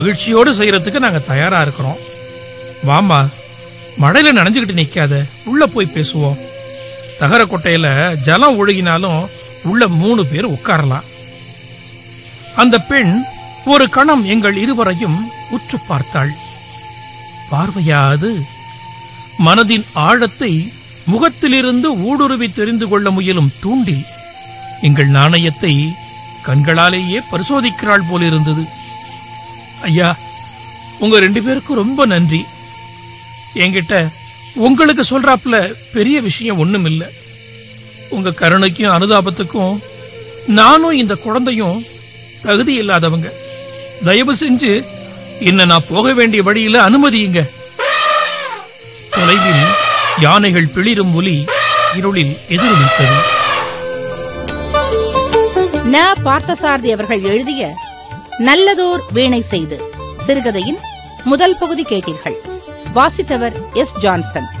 மகிழ்ச்சியோடு செய்யறதுக்கு நாங்க தயாரா இருக்கிறோம் வாமா மழையில நனைஞ்சுக்கிட்டு நிக்காத உள்ள போய் பேசுவோம் தகர கொட்டையில ஜலம் ஒழுகினாலும் உள்ள மூணு பேர் உட்காரலாம் அந்த பெண் ஒரு கணம் எங்கள் இருவரையும் உற்று பார்த்தாள் பார்வையா அது மனதின் ஆழத்தை முகத்திலிருந்து ஊடுருவி தெரிந்து கொள்ள முயலும் தூண்டில் எங்கள் நாணயத்தை கண்களாலேயே பரிசோதிக்கிறாள் போலிருந்தது ஐயா உங்க ரெண்டு பேருக்கும் ரொம்ப நன்றி என்கிட்ட உங்களுக்கு சொல்றாப்புல பெரிய விஷயம் ஒண்ணும் இல்ல உங்க கருணைக்கும் அனுதாபத்துக்கும் நானும் இந்த குழந்தையும் தகுதி இல்லாதவங்க தயவு செஞ்சு என்ன நான் போக வேண்டிய வழியில அனுமதியுங்க தொலைவில் யானைகள் பிளிரும் ஒலி இருளில் எதிரொலித்தது ந பார்த்தசாரதி அவர்கள் எழுதிய நல்லதோர் வீணை செய்து சிறுகதையின் முதல் பகுதி கேட்டீர்கள் வாசித்தவர் எஸ் ஜான்சன்